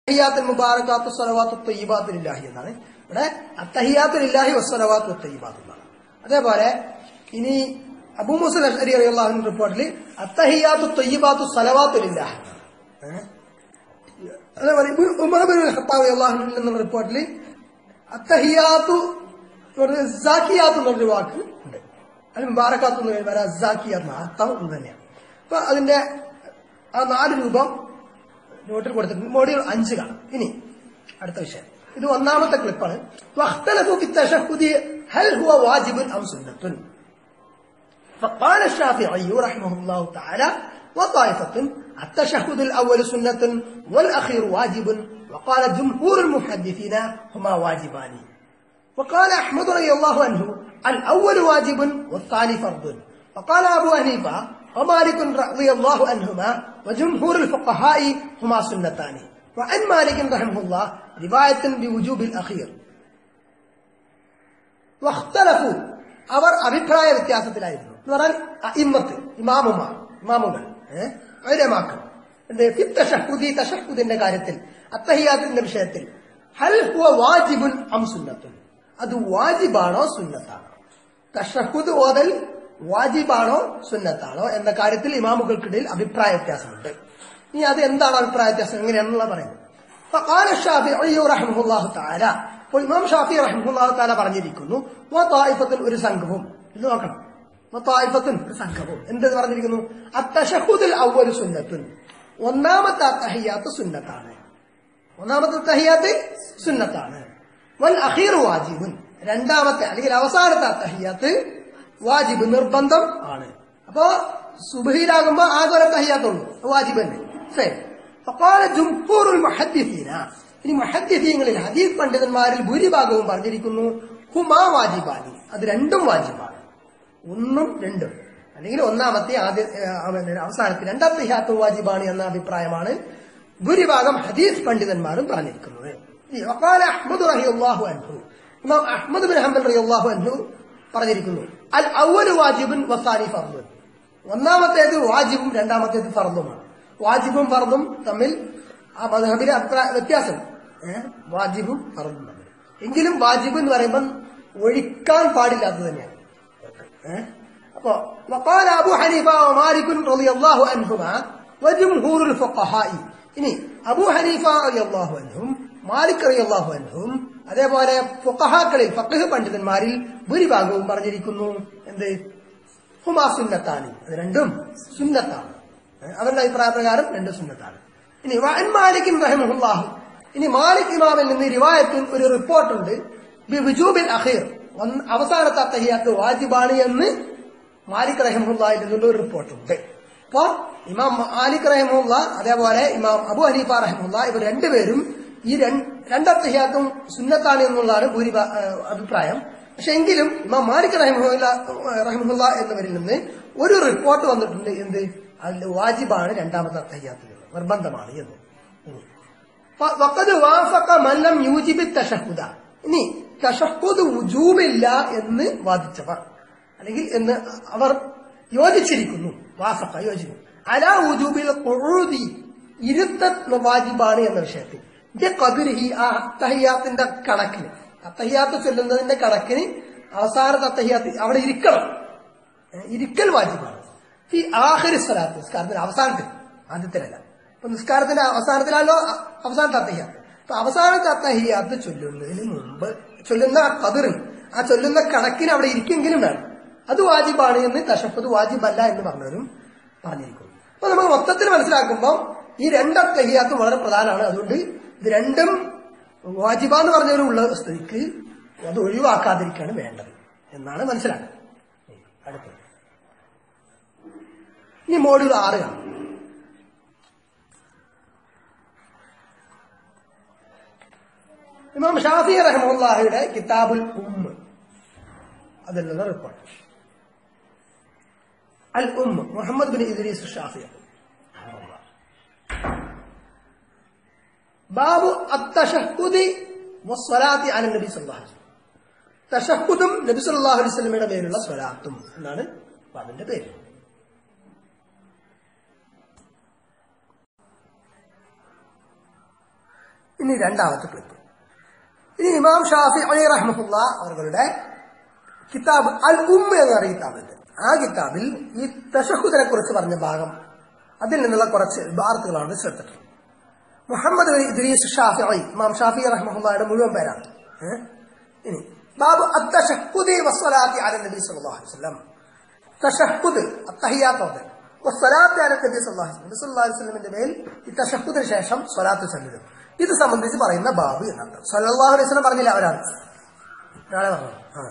അത്തഹിയാത്തുൽ മുബാറക്കാത്തു സ്വലവാത്തു തൊയ്യബാത്തു ഇല്ലാഹി എന്നാണ് ഇവിടെ അത്തഹിയാത്തുൽ ഇല്ലാഹി വസ്വലവാത്തു തൊയ്യബാത്തു എന്നാണ് അതേപോലെ ഇനി അബൂ മുസൽ അഷരി അള്ളാഹുവിന്റെ റിപ്പോർട്ടിൽ അത്തഹിയാത്തു തൊയ്യബാത്തു സ്വലവാത്തു ഇല്ലാഹി ഏഹ് അതേപോലെ ഇബ്നു ഉമർ ബിൻ ഖത്താബ് അള്ളാഹുവിൽ നിന്നുള്ള റിപ്പോർട്ടിൽ അത്തഹിയാത്തു എന്ന് പറഞ്ഞ സാക്കിയാത്ത് എന്നൊരു വാക്ക് ഉണ്ട് അത് മുബാറക്കാത്ത് എന്ന് വരാം സാക്കിയാത്ത് അർത്ഥം ഒന്ന് തന്നെയാണ് അപ്പൊ അതിന്റെ ആ നാല് രൂപം നോട്ടിൽ കൊടുത്തിട്ടുണ്ട് മോഡ്യൂൾ അഞ്ച് കാണും ഇനി അടുത്ത വിഷയം ഇത് ഒന്നാമത്തെ ക്ലിപ്പാണ് വഖ്തലഫു ഫി التشهد هل هو واجب ام سنة فقال الشافعي رحمه الله تعالى وطائفة التشهد الأول سنة والأخير واجب وقال جمهور المحدثين هما واجبان وقال أحمد رضي الله عنه الأول واجب والثاني فرض وقال أبو حنيفة ومالك رضي الله عنهما وجمهور الفقهاء هما سنتان وعن مالك رحمه الله رواية بوجوب الأخير واختلفوا അവർ അഭിപ്രായ വ്യത്യാസത്തിലായിരുന്നു എന്ന് പറഞ്ഞാൽ ഇമ്മത്ത് ഇമാമുമാർ ഇമാമുകൾ ഏമാക്കൾ തഷഹുദി തഷഹുദിന്റെ കാര്യത്തിൽ അത്തഹിയാത്തിന്റെ വിഷയത്തിൽ ഹൽ ഹുവ വാജിബുൻ അം സുന്നത്തുൻ അത് വാജിബാണോ സുന്നത്താണോ തഷഹുദ് ഓതൽ വാജിബാണോ സുന്നത്താണോ എന്ന കാര്യത്തിൽ ഇമാമുകൾക്കിടയിൽ അഭിപ്രായ വ്യത്യാസമുണ്ട് ഇനി അത് എന്താണ് അഭിപ്രായ വ്യത്യാസം എങ്ങനെയാണെന്നുള്ള പറയുന്നത് فقال الشافعي رحمه الله تعالى അപ്പോൾ ഇമാം ഷാഫി റഹ്മുല്ലാഹു താല പറഞ്ഞിരിക്കുന്നു വത്തായിഫത്തുൻ ഒരു സംഘവും ഇത് നോക്കണം വത്തായിഫത്തുൻ ഒരു സംഘവും എന്ത് പറഞ്ഞിരിക്കുന്നു അത്തഷഹുദുൽ അവ്വൽ സുന്നത്തുൻ ഒന്നാമത്തെ അത്തഹിയാത്ത് സുന്നത്താണ് ഒന്നാമത്തെ തഹിയാത്ത് സുന്നത്താണ് വൽ അഖീർ വാജിബുൻ രണ്ടാമത്തെ അല്ലെങ്കിൽ അവസാനത്തെ അത്തഹിയാത്ത് വാജിബ് നിർബന്ധം ആണ് അപ്പോ സുബഹിയിലാകുമ്പോ ആകെ ഒരു തഹിയാത്തുള്ളൂ വാജിബ് തന്നെ ശരി فقال جمهور المحدثين ഇനി മുഹദ്ദിസീങ്ങളിൽ ഹദീസ് പണ്ഡിതന്മാരിൽ ഭൂരിഭാഗവും പറഞ്ഞിരിക്കുന്നു ഹുമാ വാജിബാനി അത് രണ്ടും വാജിബാണ് ഒന്നും രണ്ടും അല്ലെങ്കിൽ ഒന്നാമത്തെ ആദ്യ ഏഹ്, അവസാനത്തെ രണ്ടാമത്തെ ഹിയാത്ത് വാജിബാണ് എന്ന അഭിപ്രായമാണ് ഭൂരിഭാഗം ഹദീസ് പണ്ഡിതന്മാരും പറഞ്ഞിരിക്കുന്നത് ഇനി വഖാല അഹ്മദ് റളിയല്ലാഹു അൻഹു ഇമാം അഹ്മദ് ബിൻ ഹംബൽ റളിയല്ലാഹു അൻഹു പറഞ്ഞിരിക്കുന്നു അൽ അവ്വലു വാജിബുൻ വസാനി ഫർദുൻ ഒന്നാമത്തേത് വാജിബും രണ്ടാമത്തേത് ഫർദുമാണ് വാജിബും ഫർദും തമ്മിൽ ആ മധുഹബിലെ അഭിപ്രായ വ്യത്യാസം ഏഹ് വാജിബും ഫർദും തമ്മിൽ എങ്കിലും വാജിബ് എന്ന് പറയുമ്പം ഒഴിക്കാൻ പാടില്ലാത്തത് തന്നെയാണ് ഏഹ് അപ്പോ വഖാല അബു ഹനീഫ വമാലിക് റളിയല്ലാഹു അൻഹുമാ വജംഹൂറുൽ ഫഖഹാഇ ഇനി അബു ഹനീഫ റളിയല്ലാഹു അൻഹും മാലിക് റളിയല്ലാഹു അൻഹും അതേപോലെ ഫഖഹാക്കളിൽ ഫഖഹ് പണ്ഡിതന്മാരിൽ ഭൂരിഭാഗവും പറഞ്ഞിരിക്കുന്നു എന്ത് ഹുമാ സുന്നത്താണ് അത് രണ്ടും സുന്നത്താണ് ഏഹ് അവരുടെ അഭിപ്രായ പ്രകാരം രണ്ടും സുന്നത്താണ് ഇനി വഅൻ മാലിക് റഹിമഹുല്ലാഹു ഇനി മാലിക് ഇമാമിൽ നിന്ന് റിവായത്തിൽ ഒരു റിപ്പോർട്ടുണ്ട് ബിജൂബിൻ അഖീർ ഒന്ന് അവസാനത്തെ അത്തഹിയാത്ത് വാജിബാണ് എന്ന് മാലിക് റഹിമുള്ളയിൽ നിന്നുള്ള ഒരു റിപ്പോർട്ടുണ്ട് അപ്പോ ഇമാം മാലിക് റഹിമുള്ള അതേപോലെ ഇമാം അബു ഹനീഫ റഹിമുള്ള ഇവർ രണ്ടുപേരും ഈ രണ്ട് രണ്ടത്തഹിയാത്തും സുന്നത്താണ് എന്നുള്ളതാണ് ഭൂരിഭാ ഏഹ് അഭിപ്രായം പക്ഷെ എങ്കിലും ഇമാം മാലിക് റഹിമുല്ല റഹിമുല്ല എന്നിവരിൽ നിന്ന് ഒരു റിപ്പോർട്ട് വന്നിട്ടുണ്ട് എന്ത് അതിൽ വാജിബാണ് രണ്ടാമത്തെ അത്തഹിയാത്തിൽ നിർബന്ധമാണ് എന്ന് ഇനി ഫ- വഖദ് വാഫഖ മൻ ലം യൂജിബി തശഹുദ ഇനി തശഹുദ് വുജൂബില്ല എന്ന് വാദിച്ചവർ അല്ലെങ്കിൽ എന്ന് അവർ യോജിച്ചിരിക്കുന്നു വാഫഖ യോജിക്കുന്നു അലാ വുജൂബിൽ ഖുഊദി ഇരുത്ത വാജിബാണ് എന്ന വിഷയത്തിൽ ബിഖദ്രിഹി ആ തഹിയാത്തിന്റെ കണക്കിന് അത്തഹിയാത്ത് ചൊല്ലുന്നതിന്റെ കണക്കിന് അവസാനത്തെ അത്തഹിയാത്ത് അവിടെ ഇരിക്കണം ഏഹ് ഇരിക്കൽ വാജിബാണ് ഈ ആഖിരി സ്വലാത്ത് നിസ്കാരത്തിന്റെ അവസാനത്തിൽ ആദ്യത്തിലല്ല അപ്പൊ നിസ്കാരത്തിന്റെ അവസാനത്തിലാണല്ലോ അ- അവസാനത്തെ അത്തഹിയാത്ത് അപ്പൊ അവസാനത്തെ അത്തഹിയാത്ത് ചൊല്ലുന്നതിന് മുമ്പ് ചൊല്ലുന്ന ആ കതിറിന് ആ ചൊല്ലുന്ന കണക്കിന് അവിടെ ഇരിക്കെങ്കിലും വേണം അത് വാജിബാണ് എന്ന് തഷഫത് വാജിബല്ല എന്ന് പറഞ്ഞവരും പറഞ്ഞിരിക്കുന്നു അപ്പൊ നമ്മൾ മൊത്തത്തിൽ മനസ്സിലാക്കുമ്പോൾ ഈ രണ്ടത്തഹിയാത്തും വളരെ പ്രധാനമാണ് അതുകൊണ്ട് ഇത് രണ്ടും വാജിബ എന്ന് പറഞ്ഞവരും ഉള്ള സ്ഥിതിക്ക് അത് ഒഴിവാക്കാതിരിക്കുകയാണ് വേണ്ടത് എന്നാണ് മനസ്സിലാക്കുന്നത് ഉം. അടുത്തത് ഇനി മോഡ്യൂൾ ആറ് കാണാം ഇമാം ഷാഫി റഹ്മുല്ലാഹിയുടെ കിതാബുൽ ഉമ്മ് അതിൽ നിന്ന് റിപ്പോർട്ട് അൽ ഉമ്മ് മുഹമ്മദ് ബിൻ ഇദ്രീസ് ഷാഫി ബാബു അത്തഷഹുദി വസ്വലാത്തി അല നബി സല്ലല്ലാഹു അലൈഹി വസല്ലം തഷഹുദും നബി സല്ലല്ലാഹു അലൈഹി വസല്ലമയുടെ പേരുള്ള സ്വലാത്തും എന്നാണ് ബാബിന്റെ പേര് ഇനി രണ്ടാമത്തെ ക്ലിപ്പ് ഇനി ഇമാം ഷാഫി അലി റഹ്മുല്ല അവരുടെ കിതാബ് അൽ ഉമ്മ എന്ന് പറയുന്ന കിതാബുണ്ട് ആ കിതാബിൽ ഈ തഷഹുദിനെ കുറിച്ച് പറഞ്ഞ ഭാഗം അതിൽ നിന്നുള്ള കുറച്ച് വാർത്തകളാണ് ശ്രദ്ധിച്ചത് മുഹമ്മദ് ബിൻ ഇദ്രീസ് ഷാഫി ഇമാം ഷാഫി റഹ്മുള്ളയുടെ മുഴുവൻ പേരാണ് ഏ? ഇനി ബാബു അത്തഷഹുദി വസ്വലാത്തി അല നബി സല്ലല്ലാഹു അലൈഹി വസല്ലം തഷഹുദ് അത്തഹിയാത്തോട് വസ്വലാത്തി അല നബി സല്ലല്ലാഹു അലൈഹി വസല്ലം നബി സല്ലല്ലാഹു അലൈഹി വസല്ലമിന്റെ മേൽ ഈ തഷഹുദിന് ശേഷം സ്വലാത്ത് ചൊല്ലലും ഇത് സംബന്ധിച്ച് പറയുന്ന ബാബ് എന്നാണ് സല്ലല്ലാഹു അലൈഹി വസല്ലം പറഞ്ഞില്ല അവരാണ് ഒരാളെ പറഞ്ഞു ആ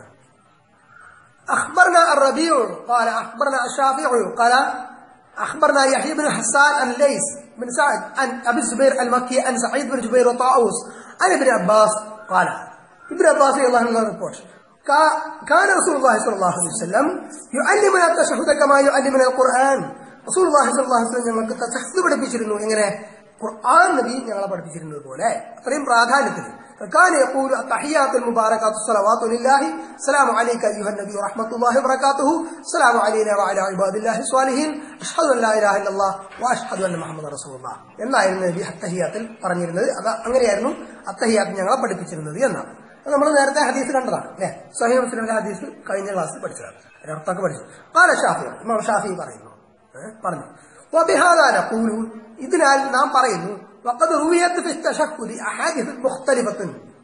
أخبرنا الربيع قال أخبرنا الشافعي قال أخبرنا يحيى بن حسان عن ليس بن سعد عن أبي الزبير المكي عن سعيد بن جبير وطاووس عن ابن عباس قال ابن عباس رضي الله عنه ريبورت كا- كان رسول الله صلى الله عليه وسلم يعلمنا التشهد كما يعلمنا القرآن رسول الله صلى الله عليه وسلم ഞങ്ങൾക്ക് തശഹദ് പഠിപ്പിച്ചിരുന്നു എങ്ങനെ ഖുർആൻ നബി ഞങ്ങളെ പഠിപ്പിച്ചിരുന്നത് പോലെ അത്രയും പ്രാധാന്യത്തിൽ كان يقول التحيات المباركات الصلوات لله السلام عليك أيها النبي ورحمة الله وبركاته السلام علينا وعلى عباد الله الصالحين أشهد أن لا إله إلا الله وأشهد أن محمد رسول الله എന്നായിരുന്നു നബി അത്തഹിയാത്തിൽ പറഞ്ഞിരുന്നത് അത് അങ്ങനെയായിരുന്നു അത്തഹിയാത്ത് ഞങ്ങളെ പഠിപ്പിച്ചിരുന്നത് എന്നാണ് അത് നമ്മൾ നേരത്തെ ഹദീസ് കണ്ടതാണ് അല്ലെ സഹീ മുസ്ലിമിന്റെ ഹദീസ് കഴിഞ്ഞ ക്ലാസ്സിൽ പഠിച്ചതാണ് ഒരർത്ഥമൊക്കെ പഠിച്ചു കാല ഷാഫി ഇമാം ഷാഫി പറയുന്നു ഏ? പറഞ്ഞു وبهذا نقول ഇതിനാൽ നാം പറയുന്നു وقد رويت في التشهد أحاديث مختلفة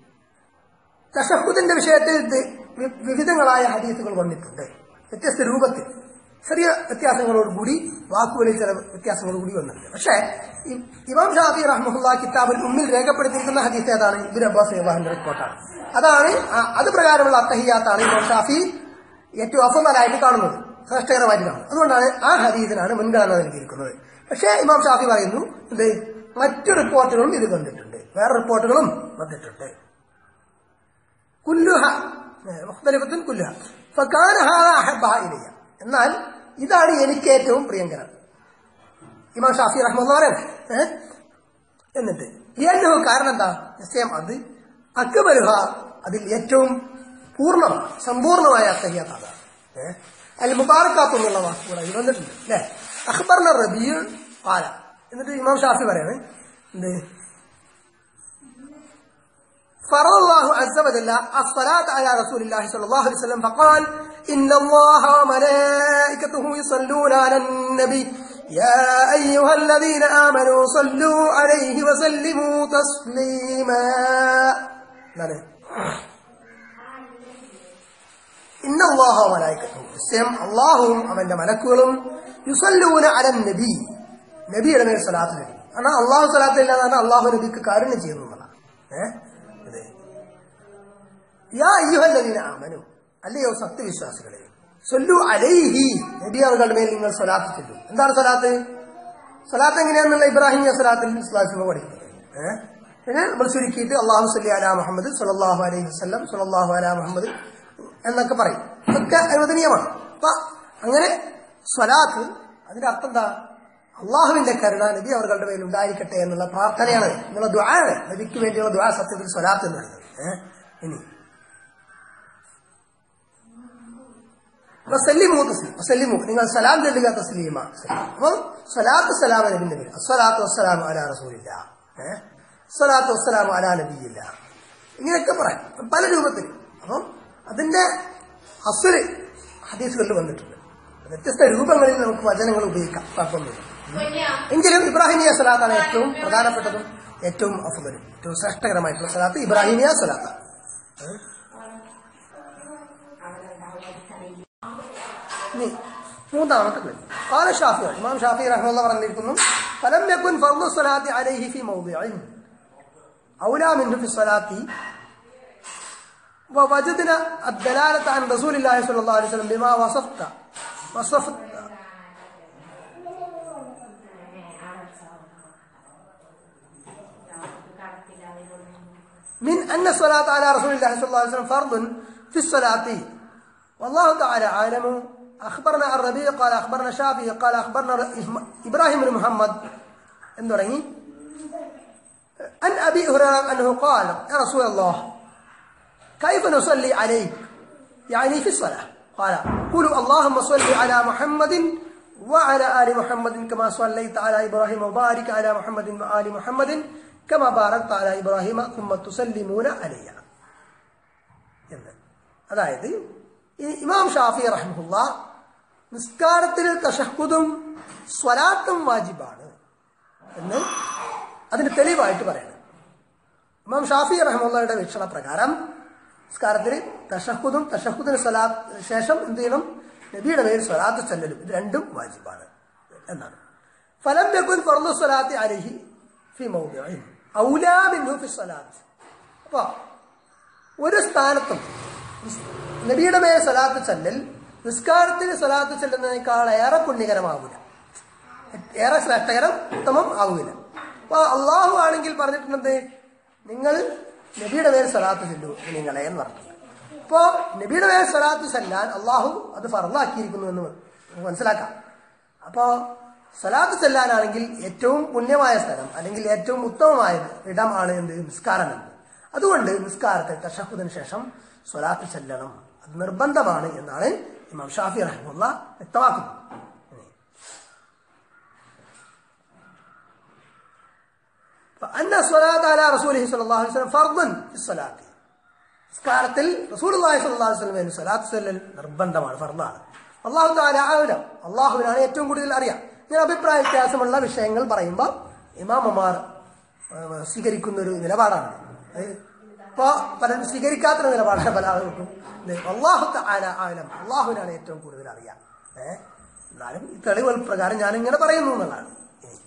തഷഹുദിന്റെ വിഷയത്തിൽ ഇത് വി- വിവിധങ്ങളായ ഹദീസുകൾ വന്നിട്ടുണ്ട് വ്യത്യസ്ത രൂപത്തിൽ ചെറിയ വ്യത്യാസങ്ങളോടുകൂടി വാക്കുകളിൽ ചില വ്യത്യാസങ്ങളോടുകൂടി വന്നിട്ടുണ്ട് പക്ഷേ ഈ- ഇമാം ഷാഫി റഹ്മുല്ല കിതാബിൽ ഉമ്മിൽ രേഖപ്പെടുത്തിയിരിക്കുന്ന ഹദീസ് ഏതാണ് ഇബിൻ അബ്ബാസ് അള്ളാഹിന്റെ റിപ്പോർട്ടാണ് അതാണ് ആ- അത് പ്രകാരമുള്ള അത്തഹിയാത്താണ് ഇമാം ഷാഫി ഏറ്റവും അഫലായിട്ട് കാണുന്നത് ശ്രേഷ്ഠകരമായിട്ട് കാണുന്നത് അതുകൊണ്ടാണ് ആ ഹദീസിനാണ് മുൻഗണന നൽകിയിരിക്കുന്നത് പക്ഷേ ഇമാം ഷാഫി പറയുന്നു എന്ത് മറ്റു റിപ്പോർട്ടുകളും ഇത് കണ്ടിട്ടുണ്ട് വേറെ റിപ്പോർട്ടുകളും വന്നിട്ടുണ്ട് കുല്ലുഹ മുഖ്തലിഫത്തുൻ കുല്ലുഹ ഫകാന ഹാദാ അഹബ്ബഹ ഇലയ്യ എന്നാൽ ഇതാണ് എനിക്ക് ഏറ്റവും പ്രിയങ്കരം ഇമാം ഷാഫി റഹ്മുള്ള പറയണം ഏഹ്? എന്നിട്ട് ലിയന്നഹു കാരണം എന്താ നിശ്ചയം അത് അക്ബലുഹ അതിൽ ഏറ്റവും പൂർണ്ണ സമ്പൂർണമായ അത്തഹിയാത്ത് അതാണ് ഏഹ്? അതിൽ മുബാറക്കാത്ത് എന്നുള്ള വാക്ക് കൂടെ അതിൽ വന്നിട്ടുണ്ട് അല്ലേ അഖ്ബർന റബീൽ പാല എന്നിട്ട് ഇമാം ഷാഫി പറയാണ് എന്ത് فرض الله عز وجل الصلاة على رسول الله صلى الله عليه وسلم فقال إن الله وملائكته يصلون على النبي يا أيها الذين آمنوا صلوا عليه وسلموا تسليما نعم. إن الله وملائكته السم الله أمن ملكهم يصلون على النبي നബി ഇടമേൽ സ്വലാത്ത് നബി കാരണം അള്ളാഹു സ്വലാത്ത് ഇല്ല എന്നാണ് അള്ളാഹു നബിക്ക് കാരുണ്യം ചെയ്യുന്നതാണ് ഏഹ് ഇത് യാ അയ്യുഹല്ലദീന ആമനു അല്ലയോ സത്യവിശ്വാസികളെ സൊല്ലു അലൈഹി നബി അവരുടെ മേൽ നിങ്ങൾ സ്വലാത്ത് ചൊല്ലു എന്താണ് സ്വലാത്ത് സ്വലാത്ത് എങ്ങനെയാണെന്നുള്ള ഇബ്രാഹിമിയ സ്വലാത്തിൽ ഇസ്ലാസിമ പഠിക്കുന്നത് ഏഹ് പിന്നെ നമ്മൾ ചുരുക്കിയിട്ട് അള്ളാഹു സല്ലി അലാ മുഹമ്മദ് സല്ലല്ലാഹു അലൈഹി വസല്ലം സല്ലല്ലാഹു അലാ മുഹമ്മദ് എന്നൊക്കെ പറയും ഇതൊക്കെ അനുവദനീയമാണ് അപ്പൊ അങ്ങനെ സ്വലാത്ത് അതിന്റെ അർത്ഥം എന്താ അള്ളാഹുവിന്റെ കരുണ നബി അവരുടെ മേൽ ഉണ്ടായിരിക്കട്ടെ എന്നുള്ള പ്രാർത്ഥനയാണ് എന്നുള്ള ദ്വാണ് നബിക്ക് വേണ്ടിയുള്ള ദ്വാ സത്യത്തിൽ സ്വലാത്ത് എന്ന് പറയുന്നത് ഏഹ് ഇനി വസല്ലിമു തസ്ലീം വസല്ലിമു നിങ്ങൾ സലാം ചൊല്ലുക തസ്ലീമ അപ്പോൾ സ്വലാത്ത് സലാം നബിന്റെ പേര് അസ്വലാത്തു വസ്സലാമു അലാ റസൂലില്ല ഏഹ് സ്വലാത്തു വസ്സലാമു അലാ നബിയില്ല ഇങ്ങനെയൊക്കെ പറയാം പല രൂപത്തിൽ അപ്പം അതിന്റെ അസുര് ഹദീസുകളിൽ വന്നിട്ടുണ്ട് വ്യത്യസ്ത രൂപങ്ങളിൽ നമുക്ക് വചനങ്ങൾ ഉപയോഗിക്കാം കുഴപ്പമൊന്നുമില്ല എങ്കിലും ഇബ്രാഹിമിയ സ്വലാത്താണ് ഏറ്റവും പ്രധാനപ്പെട്ടതും ഏറ്റവും അഫുദലും ഏറ്റവും ശ്രേഷ്ഠകരമായിട്ടുള്ള സ്വലാത്ത് ഇബ്രാഹിമിയ സ്വലാത്താണ് ഏഹ് ഇനി മൂന്നാമത്തെ ക്ലിപ്പ് قال الشافعي ഇമാം ഷാഫി റഹ്മത്തുള്ളാഹി പറഞ്ഞിരിക്കുന്നു فلم يكن فرض الصلاة عليه في موضع أولى منه في الصلاة ووجدنا الدلالة عن رسول الله صلى الله عليه وسلم بما وصفت وصفت من أن الصلاة على رسول الله صلى الله عليه وسلم فرض في الصلاة والله تعالى عالم أخبرنا الربيع قال أخبرنا شافعي قال أخبرنا إبراهيم بن محمد النوري عن أبي هريرة أنه قال يا رسول الله كيف نصلي عليك يعني في الصلاة قال قولوا اللهم صل على محمد وعلى آل محمد كما صليت على إبراهيم وبارك على محمد وآل محمد കമ ബാറക് താല ഇബ്രാഹിമ കുമ്മ തുസല്ലിമൂന അലയ്യ എന്ന് അതായത് ഈ ഇമാം ഷാഫി റഹ്മുല്ല നിസ്കാരത്തിൽ തഷഹുദും സ്വലാത്തും വാജിബാണ് എന്ന് അതിന് തെളിവായിട്ട് പറയണം ഇമാം ഷാഫി റഹ്മുള്ളയുടെ വീക്ഷണ പ്രകാരം നിസ്കാരത്തിൽ തഷഹുദും തഷഹുദിന് സ്വലാത്ത് ശേഷം എന്ത് ചെയ്യണം നബിയുടെ പേര് സ്വലാത്ത് ചൊല്ലലും ഇത് രണ്ടും വാജിബാണ് എന്നാണ് ഫലം യകുൻ ഫർദു സ്വലാത്തി അലഹി ഫി മൗദിഇൻ ഔലാ മിൻഹു ഫി സ്വലാത്ത് അപ്പൊ ഒരു സ്ഥാനത്തും നബിയുടെ മേൽ സ്വലാത്ത് ചെല്ലൽ നിസ്കാരത്തിന് സ്വലാത്ത് ചെല്ലുന്നതിനേക്കാൾ ഏറെ പുണ്യകരമാവില്ല ഏറെ ശ്രേഷ്ഠകരം ഉത്തമം ആവില്ല അപ്പൊ അള്ളാഹു ആണെങ്കിൽ പറഞ്ഞിട്ടുള്ളത് നിങ്ങൾ നബിയുടെ പേര് സ്വലാത്ത് ചെല്ലു നിങ്ങളെ എന്ന് പറഞ്ഞു അപ്പോ നബിയുടെ പേര് സ്വലാത്ത് ചെല്ലാൻ അള്ളാഹു അത് ഫറലാക്കിയിരിക്കുന്നു എന്ന് നമുക്ക് മനസ്സിലാക്കാം അപ്പോ സ്വലാത്ത് ചെല്ലാനാണെങ്കിൽ ഏറ്റവും പുണ്യമായ സ്ഥലം അല്ലെങ്കിൽ ഏറ്റവും ഉത്തമമായ ഇടം ആണ് എന്ത് നിസ്കാരം എന്ന് അതുകൊണ്ട് നിസ്കാരത്തെ തഷഹുദിന് ശേഷം സ്വലാത്ത് ചെല്ലണം അത് നിർബന്ധമാണ് എന്നാണ് ഇമാം ഷാഫി റഹ്മുള്ള വ്യക്തമാക്കുന്നത് أن الصلاة على رسوله صلى الله عليه وسلم فرض في الصلاة നിസ്കാരത്തിൽ റസൂലുള്ളാഹി സ്വല്ലല്ലാഹു അലൈഹി വസല്ലം സ്വലാത്ത് ചൊല്ലൽ നിർബന്ധമാണ് ഫർദാണ് അള്ളാഹു താല ആവിലം അള്ളാഹുവിനാണ് ഏറ്റവും കൂടുതൽ അറിയാം ഞാൻ അഭിപ്രായ വ്യത്യാസമുള്ള വിഷയങ്ങൾ പറയുമ്പോൾ ഇമാമമാർ ഏഹ്, സ്വീകരിക്കുന്ന ഒരു നിലപാടാണ് അത് ഇപ്പോ പലരും സ്വീകരിക്കാത്ത നിലപാടാണ് പല ആളുകൾക്കും ഇത് അള്ളാഹു താല ആവിലം അള്ളാഹുവിനാണ് ഏറ്റവും കൂടുതൽ അറിയാം ഏഹ് എന്നാലും ഈ തെളിവുകൾ പ്രകാരം ഞാൻ ഇങ്ങനെ പറയുന്നു എന്നുള്ളതാണ് ഇനി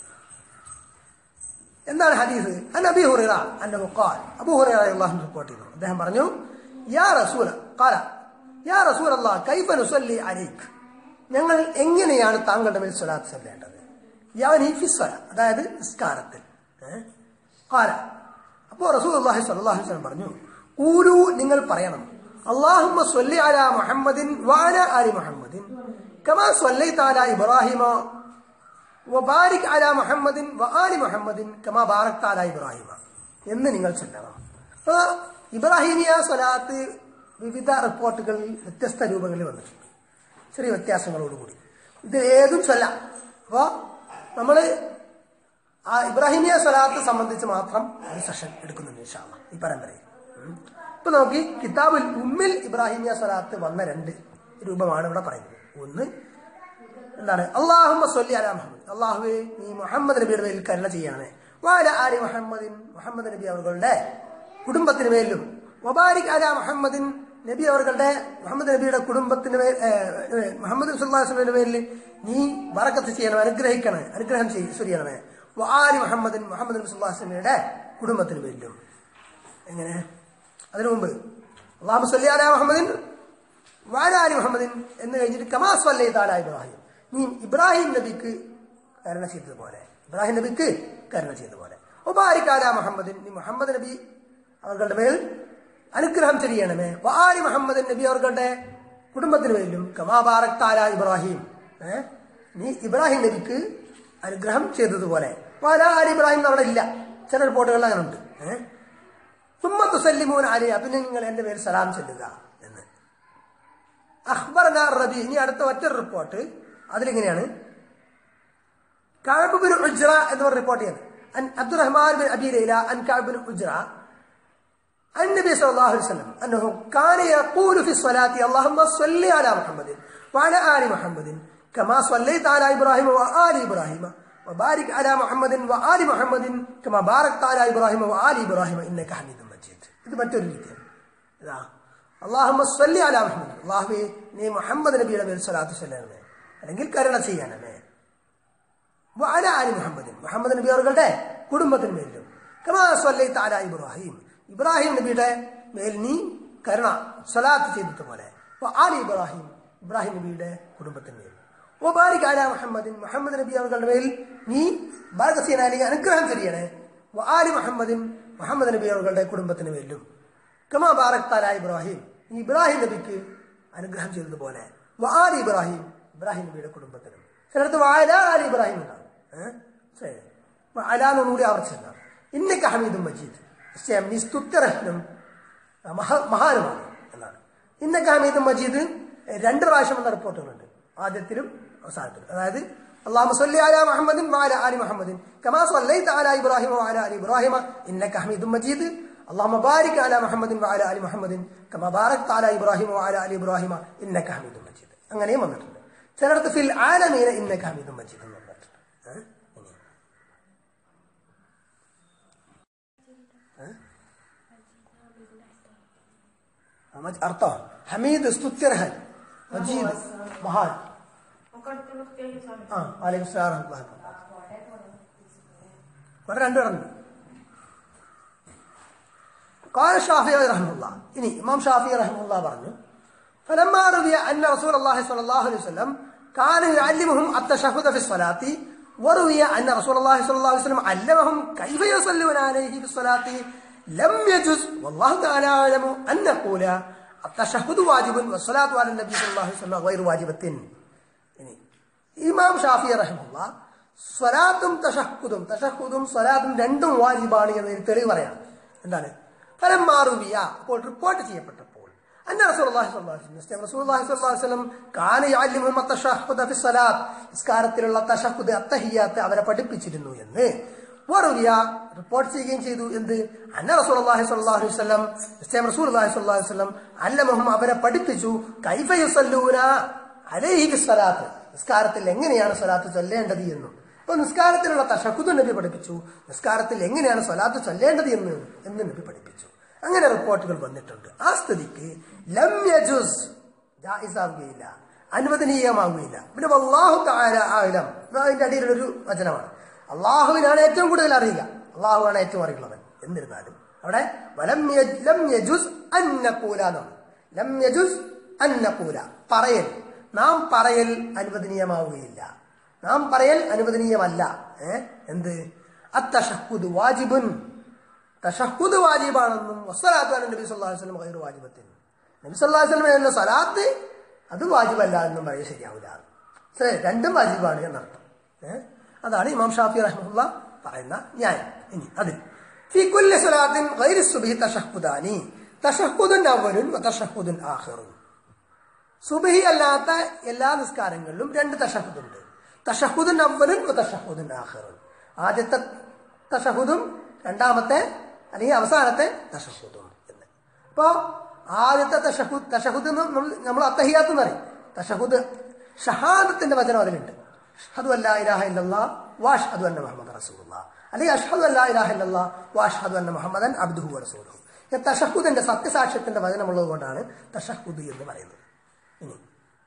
എന്താണ് ഹദീസ് അൻ അബി ഹുറൈറ അന്നഹു ഖാൽ അബൂ ഹുറൈറ റളിയല്ലാഹു റിപ്പോർട്ട് ചെയ്തു അദ്ദേഹം പറഞ്ഞു യാ റസൂല ഖാല യാ റസൂൽ അല്ലാഹ് കൈഫ നുസല്ലി അലൈക് ഞങ്ങൾ എങ്ങനെയാണ് താങ്കളുടെ മേൽ സ്വലാത്ത് ചൊല്ലേണ്ടത് യാനി ഫി സ്വല അതായത് നിസ്കാരത്തിൽ ഏ? ഖാല അപ്പോൾ റസൂലുള്ളാഹി സ്വല്ലല്ലാഹു അലൈഹി വസല്ലം പറഞ്ഞു ഖൂലു നിങ്ങൾ പറയണം അല്ലാഹുമ്മ സ്വല്ലി അലാ മുഹമ്മദിൻ വഅല ആലി മുഹമ്മദിൻ കമാ സ്വല്ലൈത അലാ ഇബ്രാഹിമ വബാരിക് അല മുഹമ്മദിൻ വആലി മുഹമ്മദിൻ കമാ ബാറക്ത അല ഇബ്രാഹിമ എന്ന് നിങ്ങൾ ചൊല്ലണം അപ്പൊ ഇബ്രാഹിമിയ സ്വലാത്ത് വിവിധ റിപ്പോർട്ടുകളിൽ വ്യത്യസ്ത രൂപങ്ങളിൽ വന്നിട്ടുണ്ട് ചെറിയ വ്യത്യാസങ്ങളോടുകൂടി ഇത് ഏതും ചൊല്ലാം അപ്പോ നമ്മള് ആ ഇബ്രാഹിമിയ സ്വലാത്ത് സംബന്ധിച്ച് മാത്രം ഒരു സെഷൻ എടുക്കുന്നുണ്ട് ഇൻഷാല്ല ഈ പരമ്പരയിൽ ഉം. ഇപ്പൊ നമുക്ക് ഈ കിതാബുൽ ഉമ്മിൽ ഇബ്രാഹിമിയ സ്വലാത്ത് വന്ന രണ്ട് രൂപമാണ് ഇവിടെ പറയുന്നത് ഒന്ന് എന്താണ് അള്ളാഹുമ്മ സ്വല്ലി അലാ മുഹമ്മദ് അള്ളാഹുവെ നീ മുഹമ്മദ് നബിയുടെ പേരിൽ കരുണ ചെയ്യണമേ വാല ആലി മുഹമ്മദിൻ മുഹമ്മദ് നബി അവരുടെ കുടുംബത്തിന് മേലും വബാരിക് അലാ മുഹമ്മദിൻ നബി അവരുടെ മുഹമ്മദ് നബിയുടെ കുടുംബത്തിന് മേൽ ഏ, ഏ, മുഹമ്മദ് സുല്ലാസ്ലമിന്റെ പേരിൽ നീ വറക്കത്ത് ചെയ്യണം അനുഗ്രഹിക്കണേ അനുഗ്രഹം ചെയ് ചെയ്യണമേ ആലി മുഹമ്മദിൻ മുഹമ്മദ് നബി സുല്ലാസ്ലമിയുടെ കുടുംബത്തിന് മേലും എങ്ങനെ അതിനു മുമ്പ് അള്ളാഹു സല്ലി അലാ മുഹമ്മദിൻ വാലാലി മുഹമ്മദിൻ എന്ന് കഴിഞ്ഞിട്ട് കമാസ് വല്ലേ താല ഇബ്രാഹിം നീ ഇബ്രാഹിം നബിക്ക് കരുണ ചെയ്തതുപോലെ ഇബ്രാഹിം നബിക്ക് കരുണ ചെയ്തതുപോലെ ഒബാരിക്കാല മുഹമ്മദിൻ നീ മുഹമ്മദ് നബി അവരുടെ മേൽ അനുഗ്രഹം ചെയ്യണമേ വാലി മുഹമ്മദ് നബി അവരുടെ കുടുംബത്തിന് മേലും കമാബാറക് താല ഇബ്രാഹിം ഏ നീ ഇബ്രാഹിം നബിക്ക് അനുഗ്രഹം ചെയ്തതുപോലെ വാലാലി ഇബ്രാഹിം അവിടെ ഇല്ല ചില റിപ്പോർട്ടുകളിൽ അങ്ങനെ ഉണ്ട് ഏഹ് സുമ്മത്ത് സല്ലിമൂൻ അലിയ പിന്നെ നിങ്ങൾ എന്റെ പേര് സലാം ചെല്ലുക എന്ന് അഖ്ബർന റബി ഇനി അടുത്ത മറ്റൊരു റിപ്പോർട്ട് അതിലിങ്ങനെയാണ് കഅബ് ബിൻ ഉജ്റ എന്ന് പറഞ്ഞ റിപ്പോർട്ട് ചെയ്യുന്നത് അൻ അബ്ദുറഹ്മാൻ ബിൻ അബി ലൈല അൻ കഅബ് ബിൻ ഉജ്റ عن النبي صلى الله عليه وسلم أنه كان يقول في الصلاة اللهم صل على محمد وعلى آل محمد كما صليت على إبراهيم وآل إبراهيم وبارك على محمد وآل محمد كما باركت على إبراهيم وآل إبراهيم إنك حميد مجيد ഇത് മറ്റൊരു രീതിയാണ് ഇതാ അള്ളാഹുമ്മ സ്വല്ലി അലാ മുഹമ്മദ് അള്ളാഹുവേ നീ മുഹമ്മദ് നബിയുടെ മേൽ സ്വലാത്ത് ചെല്ലണമേ അല്ലെങ്കിൽ കരുണ ചെയ്യണമേ വഅല ആലി മുഹമ്മദിൻ മുഹമ്മദ് നബി അവരുടെ കുടുംബത്തിന് മേലും കമാ സ്വല്ലൈത അലാ ഇബ്രാഹിം ഇബ്രാഹിം നബിയുടെ മേൽ നീ കരുണ സ്വലാത്ത് ചെയ്തതുപോലെ ആലി ഇബ്രാഹിം ഇബ്രാഹിം നബിയുടെ കുടുംബത്തിന് മേൽ ഓ ബാരിക് അല മുഹമ്മദിൻ മുഹമ്മദ് നബി അവരുടെ മേൽ നീ ബാരകസീന അല്ലെങ്കിൽ അനുഗ്രഹം ചെയ്യണേ ആലി മുഹമ്മദിൻ മുഹമ്മദ് നബി അവരുടെ കുടുംബത്തിന് മേലും കമാ ബാറക് താല ഇബ്രാഹിം നീ ഇബ്രാഹിം നബിക്ക് അനുഗ്രഹം ചെയ്തതുപോലെ ആലി ഇബ്രാഹിം ഇബ്രാഹിം നബിയുടെ കുടുംബത്തിനും ചിലടത്ത് വാല ആലി ഇബ്രാഹിം എന്നാണ് ഏഹ് ശരി അലാന്നൊന്നുകൂടി ആവർത്തിച്ചതാണ് ഇന്നൊക്കെ ഹമീദും മജീദ് നിശ്ചയം നീ സ്തുത്യർഹനും മഹാ മഹാനുമാണ് എന്നാണ് ഇന്നൊക്കെ ഹമീദും മജീദ് രണ്ട് പ്രാവശ്യം എന്ന റിപ്പോർട്ടുകളുണ്ട് ആദ്യത്തിലും അവസാനത്തിലും അതായത് اللهم صل على محمد وعلى ال محمد كما صليت على ابراهيم وعلى ال ابراهيم انك حميد مجيد اللهم بارك على محمد وعلى ال محمد كما باركت على ابراهيم وعلى ال ابراهيم انك حميد مجيد അങ്ങനെയും വന്നിട്ടുണ്ട് ചിലടത്ത് ഫിൽ ആലമീന ഇന്നക ഹമീദും മജീദ് എന്ന് വന്നിട്ടുണ്ട് ഏ? ഇനി. ആ, മജ്- അർത്ഥം ഹമീദ് സ്തുത്യർഹൻ മജീദ് മഹാൻ ആ വാലൈക്കും സ്ലാം വറഹ്മത്തുള്ളാഹി ഇവിടെ രണ്ടു പറഞ്ഞു قال الشافعي رحمه الله ഇനി ഇമാം ഷാഫി رحمه الله പറഞ്ഞു فلما روي أن رسول الله صلى الله عليه وسلم كان يعلمهم التشهد في الصلاة وروي أن رسول الله صلى الله عليه وسلم علمهم كيف يصلون عليه في الصلاة لم يجز والله تعالى أعلم أن نقول التشهد واجب والصلاة على النبي صلى الله عليه وسلم غير واجبة ഇനി ഇമാം ഷാഫി റഹ്മുള്ള സ്വലാത്തും തഷഹുദും തഷഹുദും സ്വലാത്തും രണ്ടും വാജിബാണ് എന്നതിന് തെളിവ് പറയാം എന്താണ് ഫലം മാറുവിയ അപ്പോൾ റിപ്പോർട്ട് ചെയ്യപ്പെട്ടപ്പോൾ അന്ന റസൂലുള്ളാഹി സ്വല്ലല്ലാഹു അലൈഹി വസല്ലം റസൂലുള്ളാഹി സ്വല്ലല്ലാഹു അലൈഹി വസല്ലം കാന യഅല്ലിമുഹും അത്തശഹുദ ഫി സ്വലാത്ത് നിസ്കാരത്തിലുള്ള തഷഹുദ് അത്തഹിയാത്ത് അവരെ പഠിപ്പിച്ചിരുന്നു എന്ന് വറുവിയ റിപ്പോർട്ട് ചെയ്യുകയും ചെയ്തു എന്ത് അന്ന റസൂലുള്ളാഹി സ്വല്ലല്ലാഹു അലൈഹി വസല്ലം നിശ്ചയം റസൂലുള്ളാഹി സ്വല്ലല്ലാഹു അലൈഹി വസല്ലം അല്ലമഹും അവരെ പഠിപ്പിച്ചു കൈഫ യുസല്ലൂന അലൈഹി ബിസ്സലാത്ത് നിസ്കാരത്തിൽ എങ്ങനെയാണ് സ്വലാത്ത് ചൊല്ലേണ്ടത് എന്നും അപ്പൊ നിസ്കാരത്തിലുള്ള തഷക്കുദ് നബി പഠിപ്പിച്ചു നിസ്കാരത്തിൽ എങ്ങനെയാണ് സ്വലാത്ത് ചൊല്ലേണ്ടത് എന്ന് എന്ന് നബി പഠിപ്പിച്ചു അങ്ങനെ റിപ്പോർട്ടുകൾ വന്നിട്ടുണ്ട് ആ സ്ഥിതിക്ക് ലം യജുസ് ജായിസാവുകയില്ല അനുവദനീയമാവുകയില്ല പിന്നെ അള്ളാഹു താര ആലം അതിന്റെ അടിയിലൊരു വചനമാണ് അള്ളാഹുവിനാണ് ഏറ്റവും കൂടുതൽ അറിയുക അള്ളാഹുവാണ് ഏറ്റവും അറിയുള്ളവൻ എന്നിരുന്നാലും അവിടെ വലം യജ്- ലം യജുസ് അന്നക്കൂല എന്നാണ് ലം യജുസ് അന്നക്കൂല പറയൽ നാം പറയൽ അനുവദനീയമാവുകയില്ല നാം പറയൽ അനുവദനീയമല്ല ഏ എന്ത് അത്തഷഹുദ് വാജിബുൻ തഷഹുദ് വാജിബാണെന്നും വസ്സലാത്തു അല നബി സല്ലല്ലാഹു അലൈഹി വസല്ലം ഗൈറു വാജിബത്തിൻ നബി സല്ലല്ലാഹു അലൈഹി വസല്ലം എന്ന സലാത്ത് അത് വാജിബല്ല എന്നും പറയുക ശരിയാവില്ല ശരി, രണ്ടും വാജിബാണ് എന്നർത്ഥം ഏ? അതാണ് ഇമാം ഷാഫി റഹ്മുള്ള പറയുന്ന ന്യായം ഇനി അതിൽ في كل صلاة غير الصبح تشهدان تشهد أول وتشهد آخر സുബഹി അല്ലാത്ത എല്ലാ നിസ്കാരങ്ങളിലും രണ്ട് തഷഹുദുണ്ട് തഷഹുദുൻ അവലും തഷഹുദുൻ ആഖിറുൻ ആദ്യത്തെ തഷഹുദും രണ്ടാമത്തെ അല്ലെങ്കിൽ അവസാനത്തെ തഷഹുദും എന്ന് അപ്പോ ആദ്യത്തെ തഷഹുദ് തഷഹുദ് എന്ന് നമ്മൾ നമ്മൾ അത്തഹിയാത്ത് എന്ന് പറയും തഷഹുദ് ഷഹാദത്തിന്റെ വചനം അതിലുണ്ട് അഷഹദു അല്ലാ ഇലാഹ ഇല്ലല്ലാ വാഷ്ഹദു അന്ന മുഹമ്മദ് റസൂലുള്ളാ അല്ലെങ്കിൽ അഷ്ഹദു അല്ലാ ഇലാഹ ഇല്ലല്ലാ വാഷ്ഹദു അന്ന മുഹമ്മദൻ അബ്ദുഹു വറസൂലുഹു ഈ തഷഹുദിന്റെ സത്യസാക്ഷ്യത്തിന്റെ വചനമുള്ളത് കൊണ്ടാണ് തഷഹുദ് എന്ന് പറയുന്നത് ഇനി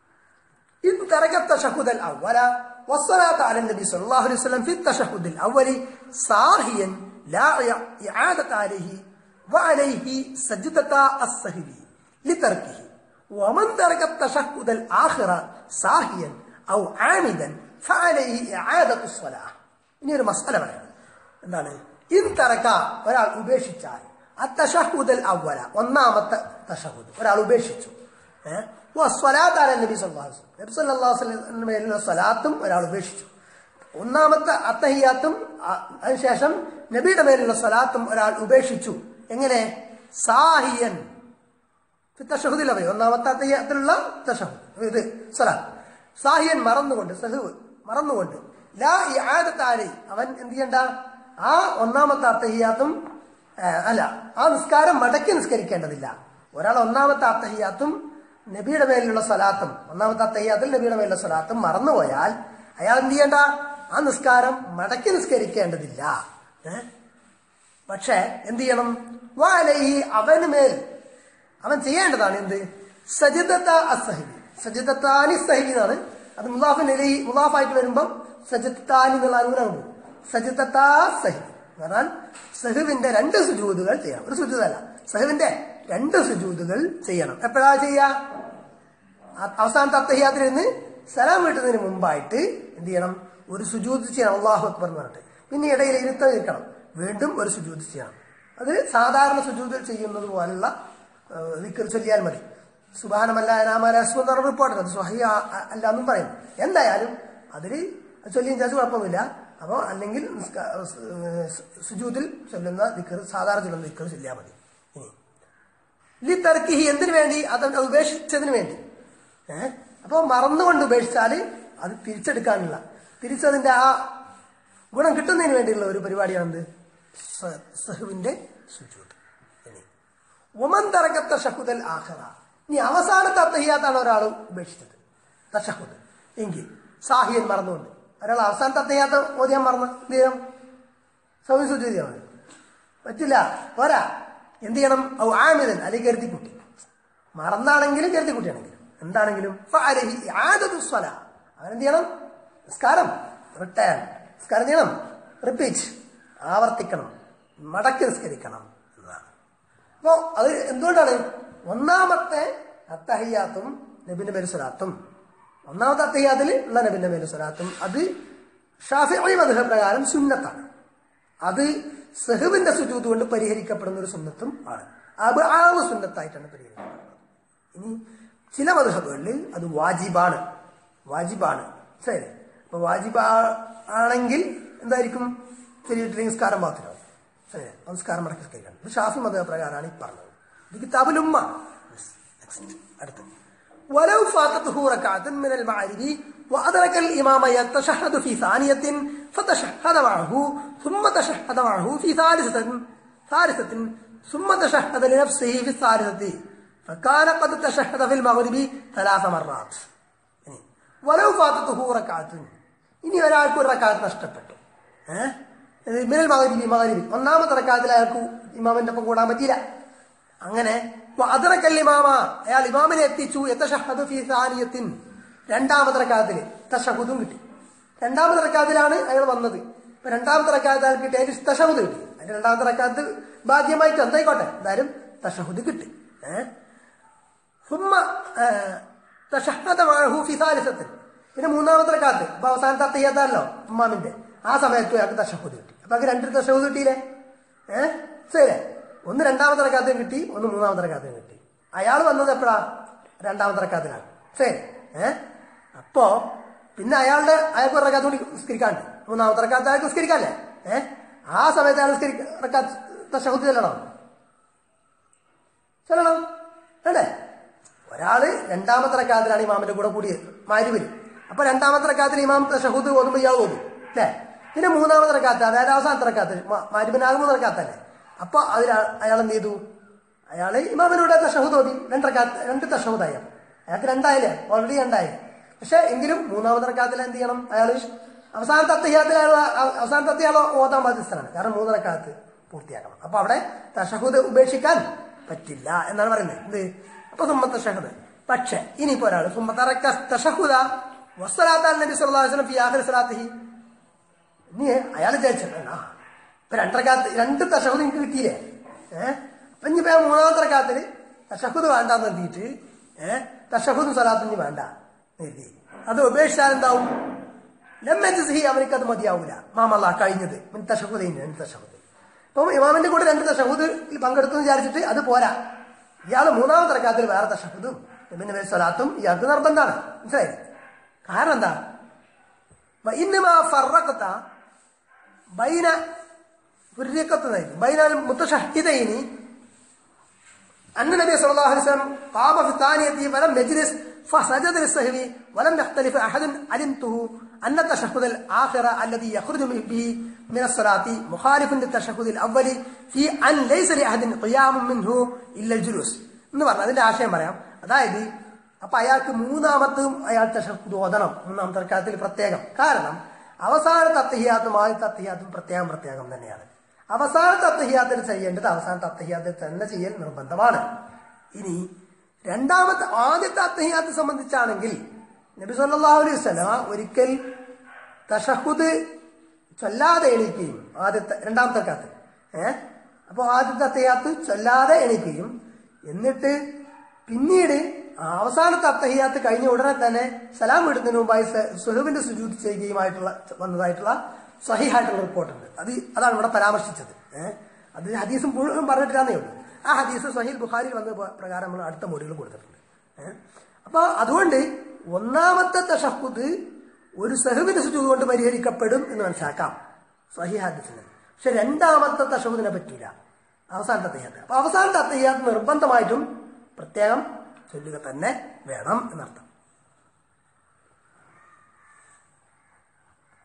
إن ترك التشهد الأول والصلاة على النبي صلى الله عليه وسلم في التشهد الأول صاهيا لا إعادة عليه وعليه سجدة السهو لتركه ومن ترك التشهد الآخر صاهيا أو عامدا فعليه إعادة الصلاة ഇനി ഒരു മസാല പറയാം എന്താണ് ഇൻ തറക്ക ഒരാൾ ഉപേക്ഷിച്ചാൽ അത്തഷഹുദൽ അവല ഒന്നാമത്തെ തഷഹുദ് ഒരാൾ ഉപേക്ഷിച്ചു ഏഹ് സ്വലാത്താല നബി സല്ലാഹു നബി സല്ലാഹു വസ്ലമിലുള്ള സ്വലാത്തും ഒരാൾ ഉപേക്ഷിച്ചു ഒന്നാമത്തെ അത്തഹിയാത്തും അ- അതിനുശേഷം നബിയുടെ മേലുള്ള സ്വലാത്തും ഒരാൾ ഉപേക്ഷിച്ചു എങ്ങനെ സാഹിയൻ തഷഹുദിൽ പറയും ഒന്നാമത്തെ അത്തഹിയാത്തിലുള്ള തഷഹുദ് ഇത് സ്വലാത്ത് സാഹിയൻ മറന്നുകൊണ്ട് സഹുവ് മറന്നുകൊണ്ട് ലാ ഇആദത്താലി അവൻ എന്ത് ചെയ്യണ്ട ആ ഒന്നാമത്തെ അത്തഹിയാത്തും ആ, അല്ല ആ നിസ്കാരം മടക്കി നിസ്കരിക്കേണ്ടതില്ല ഒരാൾ ഒന്നാമത്തെ അത്തഹിയാത്തും നബിയുടെ മേലുള്ള സ്വലാത്തും ഒന്നാമത്തെ അത്തഹിയാത്തിൽ നബിയുടെ മേലുള്ള സ്വലാത്തും മറന്നുപോയാൽ അയാൾ എന്ത് ചെയ്യണ്ട ആ നിസ്കാരം മടക്കി നിസ്കരിക്കേണ്ടതില്ല ഏഹ് പക്ഷേ എന്ത് ചെയ്യണം വാലഹി അവന് മേൽ അവൻ ചെയ്യേണ്ടതാണ് എന്ത് സജിദത്ത അസഹിബി സജിദത്താനി സഹിബി എന്നാണ് അത് മുലാഫിന് മുലാഫായിട്ട് വരുമ്പം സജിദത്താനി എന്നുള്ള അനുഗ്രഹമുണ്ട് സജിദത്താ സഹിബി എന്ന് പറഞ്ഞാൽ സഹുവിന്റെ രണ്ട് സുജൂതുകൾ ചെയ്യണം ഒരു സുജൂതല്ല സഹുവിന്റെ രണ്ട് സുജൂതുകൾ ചെയ്യണം എപ്പോഴാ ചെയ്യാ ആ- അവസാനത്തെ അത്തഹിയാത്തിൽ നിന്ന് സലാം വീട്ടുന്നതിന് മുമ്പായിട്ട് എന്ത് ചെയ്യണം ഒരു സുജൂത് ചെയ്യണം അള്ളാഹു അക്ബർ എന്ന് പറഞ്ഞിട്ട് പിന്നെ ഇടയിൽ ഇരുത്ത നിൽക്കണം വീണ്ടും ഒരു സുജൂത് ചെയ്യണം അത് സാധാരണ സുജൂതിൽ ചെയ്യുന്നത് പോലുള്ള ദിക്കർ ചൊല്ലിയാൽ മതി സുബാനമല്ല രാമരാസ്മ എന്ന് പറഞ്ഞ റിപ്പോർട്ട് അത് സ്വഹി ആ- ആ- അല്ല എന്നും പറയും എന്തായാലും അതിൽ ചൊല്ലിയും ചാച്ചു കുഴപ്പമില്ല അപ്പോൾ അല്ലെങ്കിൽ നിസ്ക- ഏഹ് സുജൂതിൽ ചൊല്ലുന്ന ദിക്കർ സാധാരണ ചൊല്ലുന്ന ദിക്കർ ചൊല്ലിയാൽ മതി ഇനി ലി തർക്കിഹി എന്തിനു വേണ്ടി അത് ഉപേക്ഷിച്ചതിന് വേണ്ടി ഏഹ് അപ്പൊ മറന്നുകൊണ്ട് ഉപേക്ഷിച്ചാൽ അത് തിരിച്ചെടുക്കാനുള്ള തിരിച്ചതിന്റെ ആ ഗുണം കിട്ടുന്നതിന് വേണ്ടിയുള്ള ഒരു പരിപാടിയാണെന്ത് സ- സഹുവിന്റെ സുജൂദ് ഇനി ഒമൻ തറക്കത്ത ഷഹുദൽ ആഖറ ഇനി അവസാനത്തെ അത്തഹിയാത്താണ് ഒരാൾ ഉപേക്ഷിച്ചത് തഷഹുദ് എങ്കിൽ സാഹിയൻ മറന്നുകൊണ്ട് ഒരാൾ അവസാനത്തെ അത്തഹിയാത്ത ഓതിയാൻ മറന്ന് എന്ത് ചെയ്യണം സൗദി സുജൂതിയാണ് പറ്റില്ല പോരാ എന്ത് ചെയ്യണം ഔ ആമിതൻ അല്ലെങ്കിൽ കരുതിക്കുട്ടി മറന്നാണെങ്കിലും കരുതിക്കുട്ടിയാണെങ്കിലും എന്താണെങ്കിലും ഫഅലൈഹി ഇആദത്തു സ്വലാ. അവനെന്ത് ചെയ്യണം നിസ്കാരം റിട്ടേൺ നിസ്കാരം ചെയ്യണം റിപ്പീറ്റ് ആവർത്തിക്കണം മടക്കി നിസ്കരിക്കണം എന്നതാണ് അപ്പോ അത് എന്തുകൊണ്ടാണ് ഒന്നാമത്തെ അത്തഹിയാത്തും നബിന്റെ പേര് സ്വലാത്തും ഒന്നാമത്തെ അത്തഹിയാത്തിൽ ഉള്ള നബിന്റെ പേര് സ്വലാത്തും അത് ഷാഫി മധുഹ പ്രകാരം സുന്നത്താണ് അത് സെഹുവിന്റെ സുജൂത് കൊണ്ട് പരിഹരിക്കപ്പെടുന്ന ഒരു സുന്നത്തും ആണ് അത് ആ ഒരു സുന്നത്തായിട്ടാണ് പരിഹരിക്കപ്പെടുന്നത് ഇനി ചില മധുഹബുകളിൽ അത് വാജിബാണ് വാജിബാണ് ശരി അപ്പൊ വാജിബ് ആ- ആണെങ്കിൽ എന്തായിരിക്കും ചെറിയിട്ടില്ലെങ്കിൽ നിസ്കാരം മാത്രമാവും ശരി നമസ്കാരം മടക്കി നിസ്കരിക്കണം ഇത് ഷാഫി മത പ്രകാരമാണ് ഈ പറഞ്ഞത് ഇത് കിതാബുലുമ്മ നെക്സ്റ്റ് അടുത്ത് ولو فاتته ركعة من المغرب وأدرك الإمام يتشهد في ثانية فتشهد معه ثم تشهد معه في ثالثة ثالثة ثم تشهد لنفسه في الثالثة فكان قد تشهد في المغرب ثلاث مرات ഇനി വലവ് ഫാത്തത്തുഹു റക്കാത്തുൻ ഇനി ഒരാൾക്ക് ഒരു റക്കാത്ത് നഷ്ടപ്പെട്ടു ഏഹ് മിനൽ മകരിബി മകരിബി ഒന്നാമത്തെ റക്കാത്തിൽ അയാൾക്ക് ഇമാമിന്റെ ഒപ്പം കൂടാൻ പറ്റിയില്ല അങ്ങനെ അതിറക്കൽ ഇമാമ അയാൾ ഇമാമിനെ എത്തിച്ചു എത്തഷഹദ് ഫി സാനിയത്തിൻ രണ്ടാമത്തെ റക്കാത്തില് തഷഹുദും കിട്ടി രണ്ടാമത്തെ റക്കാത്തിലാണ് അയാൾ വന്നത് ഇപ്പൊ രണ്ടാമത്തെ റക്കാത്ത് അയാൾ കിട്ടി അതിന് തഷഹുദ് കിട്ടി അതിന്റെ രണ്ടാമത്തെ റക്കാത്ത് ഭാഗ്യമായിട്ട് എന്തായിക്കോട്ടെ എന്തായാലും തഷഹുദ് കിട്ടി ഏഹ് ثم آه، تشهد معه في ثالثة പിന്നെ മൂന്നാമത്തെ കാത്ത് അപ്പൊ അവസാനത്തെ അത്തയ്യാത്താണല്ലോ ഉമ്മാമിന്റെ ആ സമയത്ത് അയാൾക്ക് തഷഹുദ് കിട്ടി അപ്പൊ അയാൾക്ക് രണ്ട് തഷഹുദ് കിട്ടിയില്ലേ ഏഹ് ശരി ഒന്ന് രണ്ടാമത്തെ റക്കാത്തും കിട്ടി ഒന്ന് മൂന്നാമത്തെ റക്കാത്തും കിട്ടി അയാൾ വന്നത് എപ്പോഴാ രണ്ടാമത്തെ റക്കാത്തിലാണ് ശരി ഏഹ് അപ്പോ പിന്നെ അയാളുടെ അയാൾക്ക് ഒരു റക്കാത്ത് കൂടി നിസ്കരിക്കാണ്ട് മൂന്നാമത്തെ റക്കാത്ത് അയാൾക്ക് നിസ്കരിക്കാല്ലേ ഏഹ് ആ സമയത്ത് അയാൾ നിസ്കരിക്ക റക്കാത്ത് തഷഹുദ് ചെല്ലണം ചെല്ലണം വേണ്ടേ ഒരാള് രണ്ടാമത്തെ റക്കാത്തിലാണ് ഇമാമിന്റെ കൂടെ കൂടിയത് മാരുവിൽ അപ്പൊ രണ്ടാമത്തെ റക്കാത്തിൽ ഇമാം ഷഹൂദ് ഓതുമ്പോൾ ഇയാൾ ഓതും അല്ലേ പിന്നെ മൂന്നാമത്തെ റക്കാത്ത് അതായത് അവസാനത്തെ റക്കാത്ത് മാരുവിനാകെ മൂന്ന് റക്കാത്തല്ലേ അപ്പൊ അതിൽ അയാൾ എന്ത് ചെയ്തു അയാള് ഇമാമിനൂടെ തഷഹൂദ് ഓതി രണ്ട് റക്കാത്ത് രണ്ട് തഷഹൂദായി അയാൾക്ക് രണ്ടായില്ലേ ഓൾറെഡി രണ്ടായി പക്ഷെ എങ്കിലും മൂന്നാമത്തെ റക്കാത്തിൽ എന്ത് ചെയ്യണം അയാൾ അവസാനത്തെ അത്തയ്യാത്തിൽ അയാൾ അവസാനത്തെ അത്തയ്യാൾ ഓതാൻ ബാധ്യസ്ഥനാണ് കാരണം മൂന്ന് റക്കാത്ത് പൂർത്തിയാക്കണം അപ്പൊ അവിടെ തഷഹൂദ് ഉപേക്ഷിക്കാൻ പറ്റില്ല എന്നാണ് പറയുന്നത് എന്ത് അപ്പൊ സുമ്മത്ത ഷഹദ് പക്ഷെ ഇനിയിപ്പോ ഒരാൾ സുമ്മത്തറക്ക തഷഹുദ വസ്സലാത്താൽ നബി സല്ലല്ലാഹു അലൈഹി വസല്ലം ഫി ആഖിർ സലാത്തിഹി ഇനി അയാൾ വിചാരിച്ചു ആ ഇപ്പൊ രണ്ടരക്കാത്ത് രണ്ട് തഷഹുദ് എനിക്ക് കിട്ടിയില്ലേ ഏഹ് അപ്പൊ ഇനിയിപ്പോ ആ മൂന്നാമത്തെ റക്കാത്തില് തഷഹുദ് വേണ്ടാന്ന് എഴുതിയിട്ട് ഏഹ് തഷഹുദും സലാത്തും ഇനി വേണ്ട എന്ന് എഴുതി അത് ഉപേക്ഷിച്ചാൽ എന്താവും ലമ്മജസിഹി അവർക്ക് അത് മതിയാവൂല മാമല്ല കഴിഞ്ഞത് മിൻ തഷഹുദ് രണ്ട് തഷഹുദ് അപ്പം ഇമാമിന്റെ കൂടെ രണ്ട് തഷഹുദിൽ പങ്കെടുത്തു എന്ന് വിചാരിച്ചിട്ട് അത് പോരാ ഇയാൾ മൂന്നാമത്തെ റക്കാത്തിൽ വേറെ തഷഹുദും പിന്നെ വേറെ സ്വലാത്തും ഇയാൾക്ക് നിർബന്ധമാണ് മനസ്സിലായി കാരണം എന്താ ഇന്നുമാ ഫറക്കത്ത ബൈന ഫുരിക്കത്ത് ബൈന മുത്തഷഹിദൈനി أن النبي صلى الله عليه وسلم قام في الثانية ولم يجلس فسجد للسهو ولم يختلف أحد علمته أن التشهد الآخر الذي يخرج به من الصلاة مخالف للتشهد الأول في أن ليس لأحد قيام منه إلا الجلوس എന്ന് പറഞ്ഞു അതിന്റെ ആശയം പറയാം അതായത് അപ്പൊ അയാൾക്ക് മൂന്നാമത്തും അയാൾ തഷഹുദ് ഓതണം മൂന്നാമത്തെ റക്കാത്തിൽ പ്രത്യേകം കാരണം അവസാനത്തെ അത്തഹിയാത്തും ആദ്യത്തെ അത്തഹിയാത്തും പ്രത്യേകം പ്രത്യേകം തന്നെയാണ് അവസാനത്തെ അത്തഹിയാത്തിൽ ചെയ്യേണ്ടത് അവസാനത്തെ അത്തഹിയാത്തിൽ തന്നെ ചെയ്യൽ നിർബന്ധമാണ് ഇനി രണ്ടാമത്തെ ആദ്യത്തെ അത്തഹിയാത്ത് സംബന്ധിച്ചാണെങ്കിൽ നബി സല്ലല്ലാഹു അലൈഹി വസല്ലമ ഒരിക്കൽ തഷഹുദ് ചൊല്ലാതെ എണീക്കുകയും ആദ്യത്തെ രണ്ടാമത്തെ കാത്ത് ഏഹ് അപ്പോൾ ആദ്യത്തെ അത്തഹിയാത്ത് ചൊല്ലാതെ എണീക്കുകയും എന്നിട്ട് പിന്നീട് അവസാനത്തെ അത്തഹിയാത്ത് കഴിഞ്ഞ ഉടനെ തന്നെ സലാം വിടുന്നതിന് മുമ്പായി സുഹബിന്റെ സുജൂത് ചെയ്യുകയുമായിട്ടുള്ള വന്നതായിട്ടുള്ള സഹിഹായിട്ടുള്ള റിപ്പോർട്ടുണ്ട് അത് അതാണ് ഇവിടെ പരാമർശിച്ചത് ഏഹ് അത് ഹദീസും മുഴുവൻ പറഞ്ഞിട്ടില്ലാന്നേ ഉള്ളൂ ആ ഹദീസ് സഹീൽ ബുഖാരിൽ വന്ന പ- പ്രകാരം നമ്മൾ അടുത്ത മോഡുകൾ കൊടുത്തിട്ടുണ്ട് ഏഹ് അപ്പൊ അതുകൊണ്ട് ഒന്നാമത്തെ തഷഹുദ് ഒരു സഹബിന്റെ സുജൂത് കൊണ്ട് പരിഹരിക്കപ്പെടും എന്ന് മനസ്സിലാക്കാം സഹി ഹദീസിന് പക്ഷെ രണ്ടാമത്തെ തഷഹുദിനെ പറ്റൂല അവസാനത്തെ തയ്യാത്ത് അപ്പൊ അവസാനത്തെ തയ്യാത്ത് നിർബന്ധമായിട്ടും പ്രത്യേകം ചൊല്ലുക തന്നെ വേണം എന്നർത്ഥം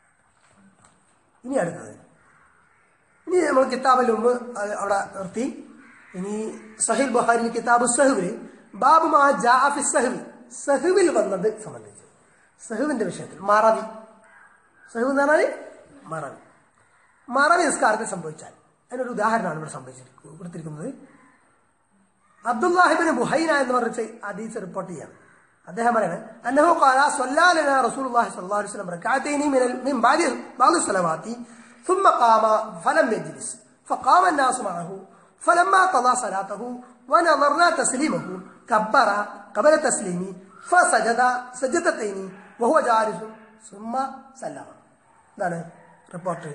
ഇനി അടുത്തത് ഇനി നമ്മൾ കിതാബിൽ മുമ്പ് അത് അവിടെ നിർത്തി ഇനി സഹിൽ ബുഹാരി കിതാബ് സഹുവിൽ ബാബു മാ ജാഫി സഹുവി സഹുവിൽ വന്നത് സംബന്ധിച്ച് സഹുവിന്റെ വിഷയത്തിൽ മറവി സഹു എന്ന് പറഞ്ഞാൽ മറവി മറവി നിസ്കാരത്തിൽ സംഭവിച്ചാൽ അതിനൊരു ഉദാഹരണമാണ് ഇവിടെ സംഭവിച്ചിരിക്കുന്നത് കൊടുത്തിരിക്കുന്നത് അബ്ദുല്ലാഹിബിന് ബുഹൈന എന്ന് പറഞ്ഞ ഹദീസ് റിപ്പോർട്ട് ചെയ്യാണ് അദ്ദേഹം പറയാണ് അന്നഹു ഖാല സ്വല്ലാലന റസൂലുള്ളാഹി സ്വല്ലല്ലാഹു അലൈഹി വസല്ലം റകഅതൈനി മിനൽ മിൻ ബാദി ബാദി സ്വലവാത്തി ثم قام فلم يجلس فقام الناس معه فلما قضى صلاته ونظرنا تسليمه كبر قبل تسليمه فسجد سجدتين وهو جالس ثم سلم എന്താണ് റിപ്പോർട്ട്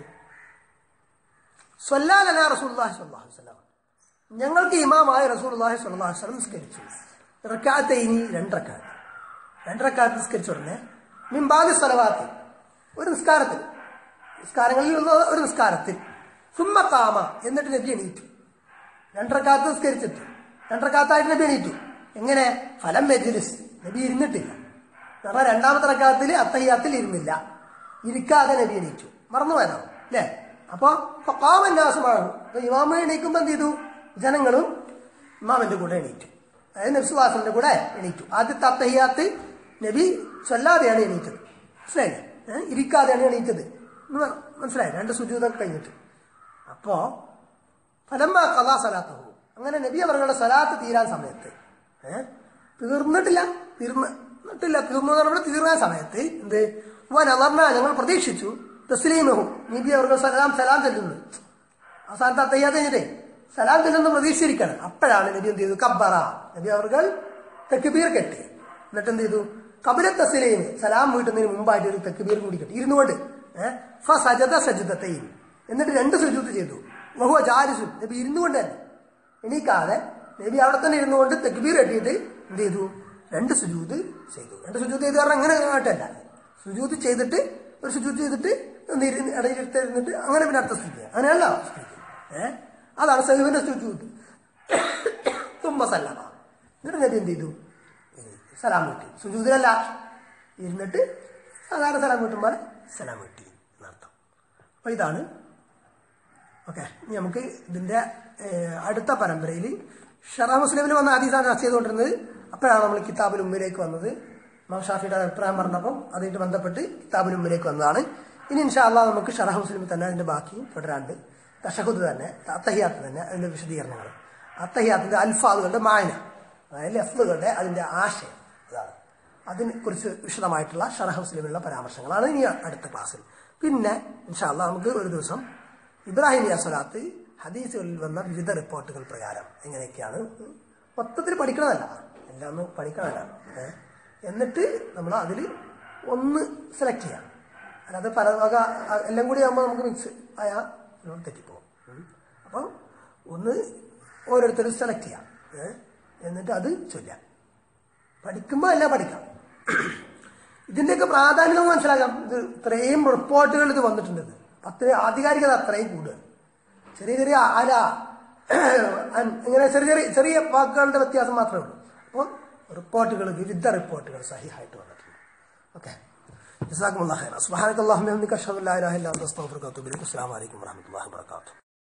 സ്വല്ലാലന റസൂലുള്ളാഹി സ്വല്ലല്ലാഹു അലൈഹി വസല്ലം ഞങ്ങൾക്ക് ഇമാമായ റസൂലുള്ളാഹി സ്വല്ലല്ലാഹു അലൈഹി വസല്ലം നിസ്കരിച്ചു റക്കാത്തൈനി രണ്ടറക്കാത്ത് രണ്ടറക്കാത്ത് നിസ്കരിച്ച ഉടനെ മിംബാദി സ്വലവാത്ത് ഒരു നിസ്കാരത്തിൽ നിസ്കാരങ്ങളിൽ ഉള്ള ഒരു നിസ്കാരത്തിൽ സുമ്മ കാമ എന്നിട്ട് നബി എണീറ്റു രണ്ടറക്കാത്ത് നിസ്കരിച്ചിട്ട് രണ്ടറക്കാത്തായിട്ട് നബി എണീറ്റു എങ്ങനെ ഫലം മെജിലിസ് നബി ഇരുന്നിട്ടില്ല കാരണം രണ്ടാമത്തെ റക്കാത്തിൽ അത്തയ്യാത്തിൽ ഇരുന്നില്ല ഇരിക്കാതെ നബി എണീറ്റു മറന്നു പോയതോ അല്ലേ അപ്പൊ കാമന്യാസമാണ് അപ്പൊ ഇമാമ എണീക്കുമ്പോ എന്ത് ചെയ്തു ജനങ്ങളും ഇമാമിന്റെ കൂടെ എണീറ്റു അതായത് നബ്സുവാസന്റെ കൂടെ എണീറ്റു ആദ്യത്തെ അത്തഹിയാത്ത് നബി ചൊല്ലാതെയാണ് എണീറ്റത് മനസ്സിലായില്ലേ ഏഹ് ഇരിക്കാതെയാണ് എണീറ്റത് എന്ന് മനസ്സിലായി രണ്ട് സുജൂതൊക്കെ കഴിഞ്ഞിട്ട് അപ്പോ ഫലമ്മ കഥാ സലാത്ത് പോകും അങ്ങനെ നബി അവരുടെ സലാത്ത് തീരാൻ സമയത്ത് ഏഹ് തീർന്നിട്ടില്ല തീർന്നിട്ടില്ല തീർന്നു എന്ന് പറഞ്ഞാൽ തീർന്ന സമയത്ത് എന്ത് വനവർണ ഞങ്ങൾ പ്രതീക്ഷിച്ചു തസ്ലീമഹും നബി അവർക്ക് സലാം സലാം ചെല്ലുന്നു അവസാനത്തെ അത്തയ്യാത്ത കഴിഞ്ഞിട്ടേ സലാം ചെല്ലുന്ന പ്രതീക്ഷിച്ചിരിക്കണം അപ്പോഴാണ് നബി എന്ത് ചെയ്തു കബ്ബറ നബി അവർ തെക്കുബീർ കെട്ടി എന്നിട്ട് എന്ത് ചെയ്തു കബില തസ്ലീം സലാം വീട്ടുന്നതിന് മുമ്പായിട്ട് ഒരു തെക്കുബീർ കൂടി കെട്ടി ഇരുന്നുകൊണ്ട് ഏഹ് ഫ സജത സജിതത്തെയും എന്നിട്ട് രണ്ട് സുജൂത്ത് ചെയ്തു വഹുവ ജാരിസുൻ നബി ഇരുന്നുകൊണ്ട് തന്നെ എണീക്കാതെ നബി അവിടെ തന്നെ ഇരുന്നുകൊണ്ട് തെക്കുബീർ കെട്ടിയിട്ട് എന്ത് ചെയ്തു രണ്ട് സുജൂത് ചെയ്തു രണ്ട് സുജൂത്ത് ചെയ്ത് കാരണം അങ്ങനെ കേട്ടല്ല സുജൂത്ത് ചെയ്തിട്ട് ഒരു സുജൂത്ത് ചെയ്തിട്ട് ഒന്ന് ഇരുന്ന് ഇടയിലിരുത്ത് ഇരുന്നിട്ട് അങ്ങനെ പിന്നെ അടുത്ത സ്ഥിതി അങ്ങനെയല്ല ഏഹ് അതാണ് സഹുവിന്റെ സുജൂത്ത് തുമ്പ സല്ലമ എന്നിട്ട് നബി എന്ത് ചെയ്തു സലാം കിട്ടി സുജൂതിലല്ല ഇരുന്നിട്ട് സാധാരണ സലാം കിട്ടുമ്പോൾ സലാം കിട്ടി എന്നർത്ഥം അപ്പൊ ഇതാണ് ഓക്കെ ഇനി നമുക്ക് ഇതിന്റെ ഏഹ്, അടുത്ത പരമ്പരയിൽ ഷറാ മുസ്ലിമിൽ വന്ന ഹദീസാണ് ചർച്ച ചെയ്തുകൊണ്ടിരുന്നത് അപ്പോഴാണ് നമ്മൾ കിതാബുൽ ഉമ്മിലേക്ക് വന്നത് ഇമാം ഷാഫിയുടെ അഭിപ്രായം പറഞ്ഞപ്പം അതുമായിട്ട് ബന്ധപ്പെട്ട് കിതാബുൽ ഉമ്മിലേക്ക് വന്നതാണ് ഇനി ഇൻഷാ അള്ളാഹ് നമുക്ക് ഷറാ മുസ്ലിമിൽ തന്നെ അതിന്റെ ബാക്കി തുടരാണ്ട് തഷഹുദ് തന്നെ അത്തഹിയാത്ത് തന്നെ അതിന്റെ വിശദീകരണങ്ങൾ അത്തഹിയാത്തിന്റെ അൽഫാദുകളുടെ മായന അതായത് ലഫ്ലുകളുടെ അതിന്റെ ആശയം അതാണ് അതിനെ കുറിച്ച് വിശദമായിട്ടുള്ള ഷറഹ് മുസ്ലിമിലുള്ള പരാമർശങ്ങളാണ് ഇനി അടുത്ത ക്ലാസ്സിൽ പിന്നെ ഇൻഷാല്ല നമുക്ക് ഒരു ദിവസം ഇബ്രാഹിം സ്വലാത്ത് ഹദീസുകളിൽ വന്ന വിവിധ റിപ്പോർട്ടുകൾ പ്രകാരം എങ്ങനെയൊക്കെയാണ് മൊത്തത്തിൽ പഠിക്കണമല്ല എല്ലാം ഒന്ന് പഠിക്കണമല്ല ഏ? എന്നിട്ട് നമ്മൾ അതിൽ ഒന്ന് സെലക്ട് ചെയ്യാം അല്ലാതെ പല വക അ- എല്ലാം കൂടി ആകുമ്പോൾ നമുക്ക് മിക്സ് ആയാൽ നമ്മൾ തെറ്റിപ്പോകും ഉം. അപ്പം ഒന്ന് ഓരോരുത്തരും സെലക്ട് ചെയ്യാം ഏ? എന്നിട്ട് അത് ചൊല്ലാം പഠിക്കുമ്പോൾ എല്ലാം പഠിക്കാം ഇതിന്റെയൊക്കെ പ്രാധാന്യം നമുക്ക് മനസ്സിലാക്കാം ഇത് ഇത്രയും റിപ്പോർട്ടുകൾ ഇത് വന്നിട്ടുണ്ട് ഇത്. അത്രയും ആധികാരികത അത്രയും കൂടുതൽ ചെറിയ ചെറിയ അല അൻ- ഇങ്ങനെ ചെറിയ ചെറിയ ചെറിയ വാക്കുകളുടെ വ്യത്യാസം മാത്രമേ ഉള്ളൂ അപ്പോൾ റിപ്പോർട്ടുകൾ വിവിധ റിപ്പോർട്ടുകൾ സഹിഹായിട്ട് വന്നിട്ടുണ്ട് ഓക്കെ ജസാക്കുമുള്ള ഖൈർ സുബ്ഹാനക്കല്ലാഹുമ്മ വബിഹംദിക അഷ്ഹദു അൻ ലാ ഇലാഹ ഇല്ല അൻത അസ്തഗ്ഫിറുക വഅത്തുബു ഇലൈക് അസ്സലാമു അലൈക്കും വറഹ്മത്തുള്ളാഹി വബറകാതുഹു